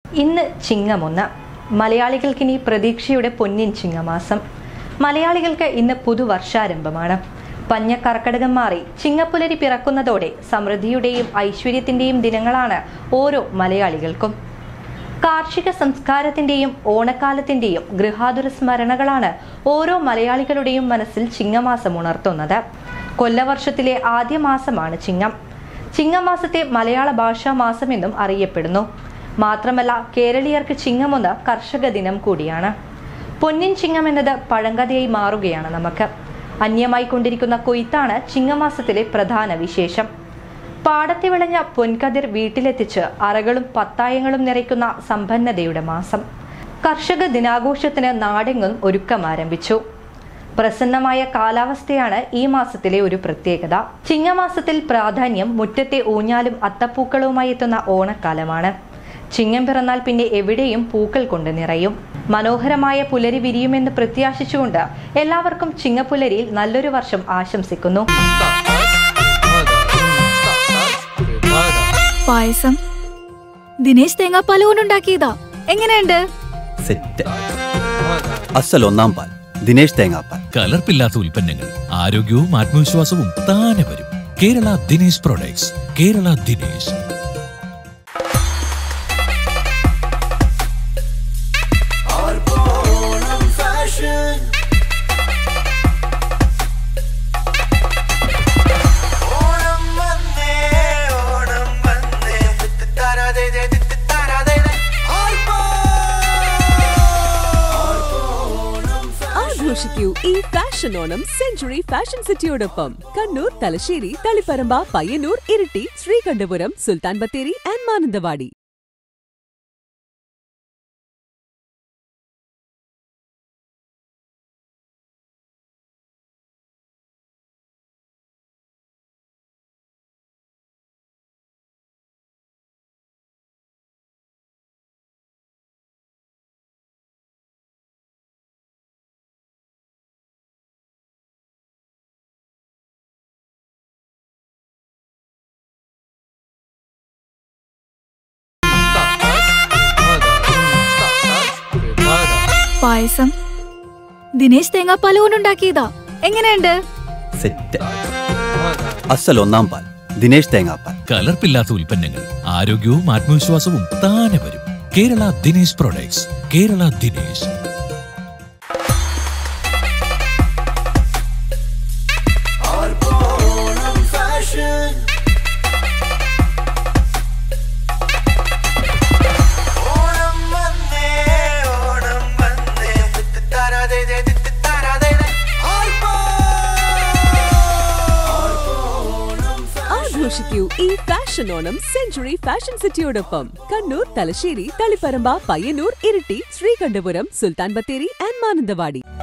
ഇന്ന് ചിങ്ങമൊന്ന് മലയാളികൾക്കിനി പ്രതീക്ഷയുടെ പൊന്നിൻ ചിങ്ങമാസം മലയാളികൾക്ക് ഇന്ന് പുതുവർഷാരംഭമാണ് പഞ്ഞ കർക്കടകം മാറി ചിങ്ങപ്പുലരി പിറക്കുന്നതോടെ സമൃദ്ധിയുടെയും ഐശ്വര്യത്തിന്റെയും ദിനങ്ങളാണ് ഓരോ മലയാളികൾക്കും കാർഷിക സംസ്കാരത്തിന്റെയും ഓണക്കാലത്തിന്റെയും ഗൃഹാതുര സ്മരണകളാണ് ഓരോ മലയാളികളുടെയും മനസ്സിൽ ചിങ്ങമാസം ഉണർത്തുന്നത് കൊല്ലവർഷത്തിലെ ആദ്യ മാസമാണ് ചിങ്ങം ചിങ്ങമാസത്തെ മലയാള ഭാഷാ മാസമെന്നും അറിയപ്പെടുന്നു മാത്രമല്ല കേരളീയർക്ക് ചിങ്ങമൊന്ന് കർഷക ദിനം കൂടിയാണ് പൊന്നിൻ ചിങ്ങം എന്നത് പഴങ്കഥയായി മാറുകയാണ് നമുക്ക് അന്യമായി കൊണ്ടിരിക്കുന്ന കൊയ്ത്താണ് ചിങ്ങമാസത്തിലെ പ്രധാന വിശേഷം പാടത്തെ വിളഞ്ഞ പൊൻകതിർ വീട്ടിലെത്തിച്ച് അറകളും പത്തായങ്ങളും നിറയ്ക്കുന്ന സമ്പന്നതയുടെ മാസം കർഷക ദിനാഘോഷത്തിന് നാടെങ്ങും ഒരുക്കം ആരംഭിച്ചു പ്രസന്നമായ കാലാവസ്ഥയാണ് ഈ മാസത്തിലെ ഒരു പ്രത്യേകത ചിങ്ങമാസത്തിൽ പ്രാധാന്യം മുറ്റത്തെ ഊഞ്ഞാലും അത്തപ്പൂക്കളുമായി എത്തുന്ന ഓണക്കാലമാണ് ചിങ്ങം പിറന്നാൽ പിന്നെ എവിടെയും പൂക്കൾ കൊണ്ട് നിറയും മനോഹരമായ പുലരി വിരിയുമെന്ന് പ്രത്യാശിച്ചുകൊണ്ട് എല്ലാവർക്കും ചിങ്ങപ്പുലരിയിൽ നല്ലൊരു വർഷം ആശംസിക്കുന്നു പായസം ദിനേശ് തേങ്ങാപ്പാൽ കൊണ്ടുണ്ടാക്കിയതാ എങ്ങനെയുണ്ട് സെറ്റ് അസൽ ഒന്നാം പാൽ ദിനേശ് തേങ്ങാപ്പാൽ കലർപ്പില്ലാത്ത ഉൽപ്പന്നങ്ങൾ ആരോഗ്യവും ആത്മവിശ്വാസവും താനെ വരും കേരള ദിനേശ് പ്രൊഡക്ട്സ് കേരള ദിനേശ് ഓണം വന്നേ ഓണം വന്നേ തിത്ത് താരാ ദേ ദേ തിത്ത് താരാ ദേ ദേ ആർപ്പോ ആഘോഷിക്കൂ ഈ ഫാഷൻ ഓണം സെഞ്ചുറി ഫാഷൻ സിറ്റിയോടൊപ്പം കണ്ണൂർ തലശ്ശേരി തളിപ്പറമ്പ പയ്യന്നൂർ ഇരിട്ടി ശ്രീകണ്ഠപുരം സുൽത്താൻ ബത്തേരി ആൻഡ് മാനന്തവാടി പായസം ദിനേശ് തേങ്ങാപ്പാൽ കൊണ്ടുണ്ടാക്കിയതാ എങ്ങനെയുണ്ട് സെറ്റ് അസൽ ഒന്നാം പാൽ ദിനേശ് തേങ്ങാപ്പാൽ കലർപ്പില്ലാത്ത ഉൽപ്പന്നങ്ങൾ ആരോഗ്യവും ആത്മവിശ്വാസവും താനെ വരും കേരള ദിനേശ് പ്രൊഡക്ട്സ് കേരള ദിനേശ് ഓണം ഫാഷൻ ഓണം വന്നേ ഓണം വന്നേ തിത്ത് താരാ ദേ ദേ തിത്ത് താരാ ദേ ദേ ആർപ്പോ ആഘോഷിക്കൂ ഈ ഫാഷൻ ഓണം സെഞ്ചുറി ഫാഷൻ സിറ്റിയോടൊപ്പം കണ്ണൂർ തലശ്ശേരി തളിപ്പറമ്പ പയ്യന്നൂർ ഇരിട്ടി ശ്രീകണ്ഠപുരം സുൽത്താൻ ബത്തേരി ആൻഡ് മാനന്തവാടി